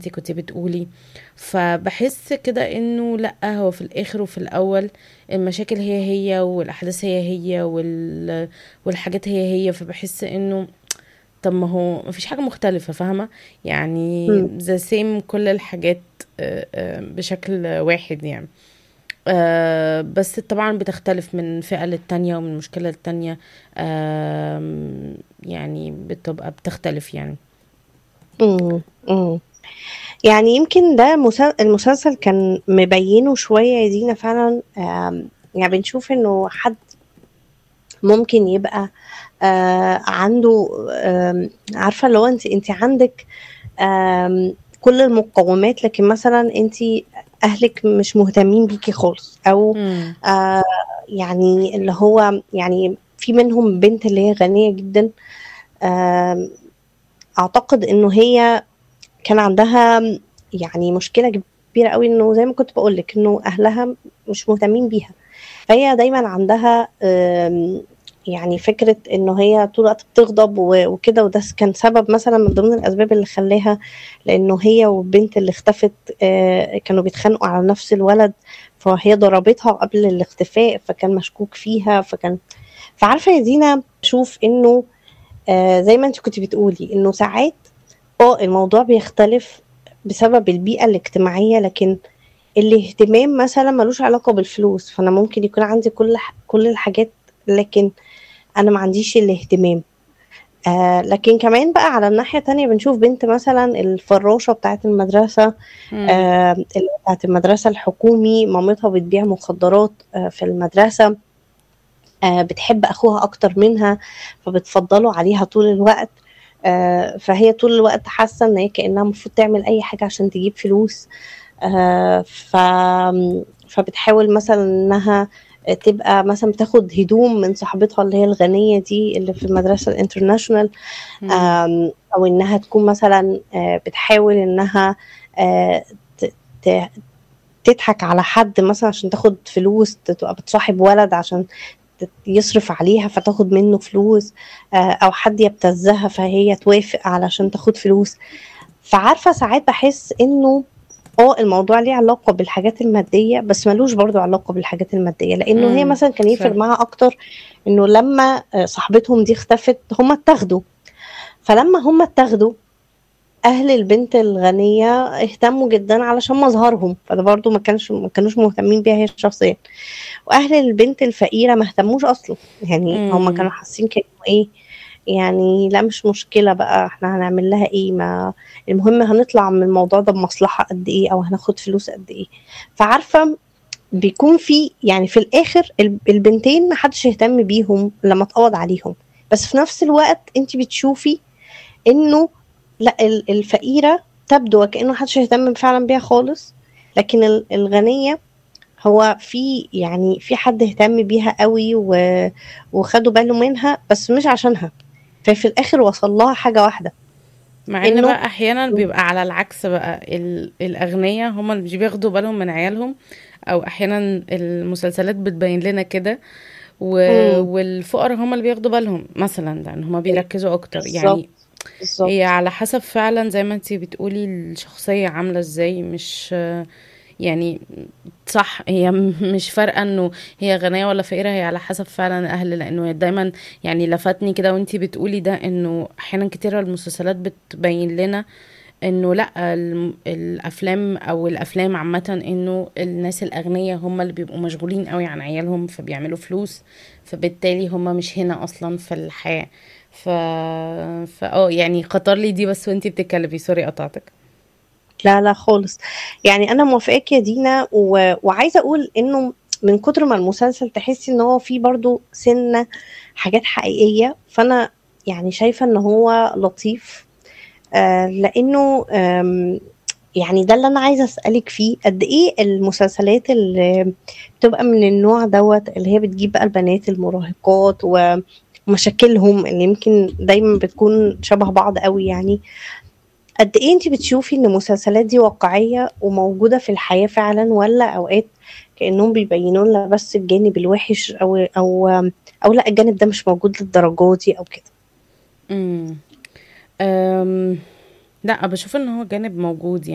انت كنت بتقولي فبحس كده انه لا هو في الاخر وفي الاول المشاكل هي هي والاحداث هي هي وال... والحاجات هي هي فبحس انه طب ما هو مفيش حاجة مختلفة فاهمة يعني مم. ذا سيم كل الحاجات آه، آه، بشكل واحد يعني آه بس طبعا بتختلف من فئة للتانية ومن مشكلة للتانية آم، يعني بتبقى بتختلف يعني مم. مم. يعني يمكن ده مسل- المسلسل كان مبينه شوية يا دينا فعلا آم، يعني بنشوف انه حد ممكن يبقى آه عنده آم، عارفة لو انت انت عندك آم، كل المقومات لكن مثلا انت اهلك مش مهتمين بيكي خالص او مم. آه يعني اللي هو يعني في منهم بنت اللي هي غنية جدا آم، اعتقد انه هي كان عندها يعني مشكلة كبيرة قوي انه زي ما كنت بقولك انه اهلها مش مهتمين بيها فهي دايما عندها آم، يعني فكرة انه هي طول الوقت بتغضب و- وكده وده كان سبب مثلا من ضمن الاسباب اللي خلاها لانه هي والبنت اللي اختفت آه، كانوا بيتخانقوا على نفس الولد فهي ضربتها قبل الاختفاء فكان مشكوك فيها فكان فعارفة يا دينا شوف انه آه، زي ما انت كنت بتقولي انه ساعات اه الموضوع بيختلف بسبب البيئة الاجتماعية لكن الاهتمام مثلا ملوش علاقة بالفلوس فأنا ممكن يكون عندي كل ح- كل الحاجات لكن أنا ما عنديش الاهتمام آه لكن كمان بقى على الناحية التانية بنشوف بنت مثلا الفراشة بتاعت المدرسة مم. آه اللي بتاعت المدرسة الحكومي مامتها بتبيع مخدرات آه في المدرسة آه بتحب أخوها أكتر منها فبتفضله عليها طول الوقت آه فهي طول الوقت حاسة إن هي كأنها المفروض تعمل أي حاجة عشان تجيب فلوس آه ف فبتحاول مثلا إنها تبقى مثلا بتاخد هدوم من صاحبتها اللي هي الغنية دي اللي في المدرسة الانترناشونال مم. آم، او انها تكون مثلا آه، بتحاول انها آه، ت- ت- تضحك على حد مثلا عشان تاخد فلوس تبقى بتصاحب ولد عشان ت- يصرف عليها فتاخد منه فلوس آه، او حد يبتزها فهي توافق علشان تاخد فلوس فعارفة ساعات بحس انه اه الموضوع ليه علاقة بالحاجات المادية بس ملوش برضو علاقة بالحاجات المادية لانه هي مم. مثلا كان يفرق صح معاها اكتر انه لما آه، صاحبتهم دي اختفت هم اتاخدوا فلما هم اتاخدوا اهل البنت الغنيه اهتموا جدا علشان مظهرهم فده برضو ما كانش ما كانوش مهتمين بيها هي شخصيا واهل البنت الفقيره ما اهتموش اصلا يعني هم كانوا مم. حاسين كانه ايه يعني لا مش مشكله بقى احنا هنعمل لها ايه ما المهم هنطلع من الموضوع ده بمصلحه قد ايه او هناخد فلوس قد ايه فعارفه بيكون في يعني في الاخر ال- البنتين ما حدش يهتم بيهم لما اتقبض عليهم بس في نفس الوقت انت بتشوفي انه لا ال- الفقيره تبدو وكانه محدش يهتم فعلا بيها خالص لكن ال- الغنيه هو في يعني في حد اهتم بيها قوي و... وخدوا باله منها بس مش عشانها ففي الاخر وصل لها حاجه واحده مع ان انه بقى احيانا بيبقى على العكس بقى ال- الاغنياء هم اللي مش بياخدوا بالهم من عيالهم او احيانا المسلسلات بتبين لنا كده و... امم والفقراء هم اللي بياخدوا بالهم مثلا لان هم بيركزوا اكتر بالظبط يعني هي بالظبط على حسب فعلا زي ما انتي بتقولي الشخصية عاملة ازاي مش يعني صح هي م- مش فارقة انه هي غنية ولا فقيرة هي على حسب فعلا الاهل لانه دايما يعني لفتني كده وانتي بتقولي ده انه احيانا كتير المسلسلات بتبين لنا انه لا الم- الافلام او الافلام عامة انه الناس الاغنياء هم اللي بيبقوا مشغولين قوي عن عيالهم فبيعملوا فلوس فبالتالي هم مش هنا اصلا في الحياة ف فا اه يعني خطر لي دي بس وانتي بتتكلمي سوري قطعتك لا لا خالص يعني انا موافقاك يا دينا و... وعايزه اقول انه من كتر ما المسلسل تحسي ان هو فيه برضو سنه حاجات حقيقيه فانا يعني شايفه ان هو لطيف آه لانه آم، يعني ده اللي انا عايزه اسالك فيه قد ايه المسلسلات اللي بتبقى من النوع دوت اللي هي بتجيب بقى البنات المراهقات ومشاكلهم اللي يمكن دايما بتكون شبه بعض قوي يعني قد ايه انت بتشوفي ان المسلسلات دي واقعيه وموجوده في الحياه فعلا ولا اوقات كانهم بيبينوا لنا بس الجانب الوحش او او او لا الجانب ده مش موجود للدرجه دي او كده امم أم... لا بشوف ان هو جانب موجود